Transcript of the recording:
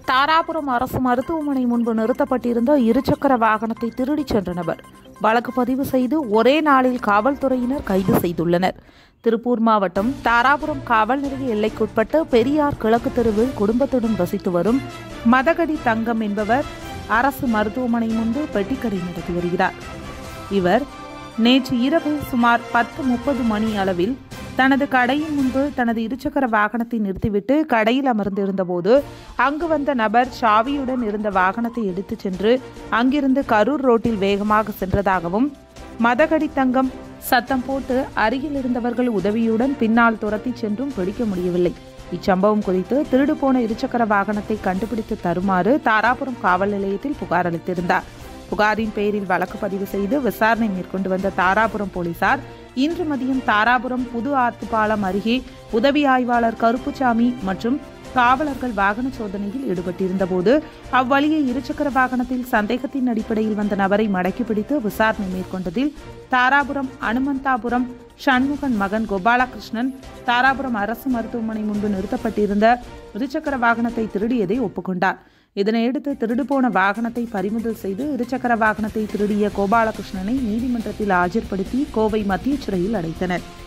தாராபுரம் அரசு மருத்துவமனை முன்பு நிறுத்தப்பட்டிருந்த இருசக்கர வாகனத்தை திருடிச் சென்ற நபர் வழக்கு பதிவு செய்து ஒரே நாளில் காவல்துறையினர் கைது செய்துள்ளனர் திருப்பூர் மாவட்டம் தாராபுரம் காவல் நிலைய எல்லைக்குட்பட்ட பெரியார் கிழக்கு தெருவில் குடும்பத்துடன் வசித்து வரும் மதகடி தங்கம் என்பவர் அரசு மருத்துவமனை முன்பு பெட்டிக்கடை நடத்தி வருகிறார் இவர் நேற்று இரவு சுமார் பத்து முப்பது மணி அளவில் தனது கடையின் முன்பு தனது இருசக்கர வாகனத்தை நிறுத்திவிட்டு கடையில் அமர்ந்திருந்தபோது அங்கு வந்த நபர் சாவியுடன் இருந்த வாகனத்தை எடுத்துச் சென்று அங்கிருந்து கரூர் ரோட்டில் வேகமாக சென்றதாகவும் மதகடி தங்கம் சத்தம் போட்டு அருகில் இருந்தவர்கள் உதவியுடன் பின்னால் துரத்திச் சென்றும் பிடிக்க முடியவில்லை இச்சம்பவம் குறித்து திருடு போன இருசக்கர வாகனத்தை கண்டுபிடித்து தருமாறு தாராபுரம் காவல் நிலையத்தில் புகார் அளித்திருந்தார் புகாரின் பேரில் வழக்கு பதிவு செய்து விசாரணை மேற்கொண்டு வந்த தாராபுரம் போலீசார் இன்று மதியம் தாராபுரம் புது ஆத்துப்பாலம் அருகே உதவி ஆய்வாளர் கருப்புசாமி மற்றும் காவலர்கள் வாகன சோதனையில் ஈடுபட்டிருந்தபோது அவ்வழியே இருசக்கர வாகனத்தில் சந்தேகத்தின் அடிப்படையில் வந்த நபரை மடக்கி பிடித்து விசாரணை மேற்கொண்டதில் தாராபுரம் அனுமந்தாபுரம் சண்முகன் மகன் கோபாலகிருஷ்ணன் தாராபுரம் அரசு மருத்துவமனை முன்பு நிறுத்தப்பட்டிருந்த இருசக்கர வாகனத்தை திருடியதை ஒப்புக்கொண்டார் இதனையடுத்து திருடு போன வாகனத்தை பறிமுதல் செய்து இருசக்கர வாகனத்தை திருடிய கோபாலகிருஷ்ணனை நீதிமன்றத்தில் ஆஜர்படுத்தி கோவை மத்திய சிறையில் அடைத்தனர்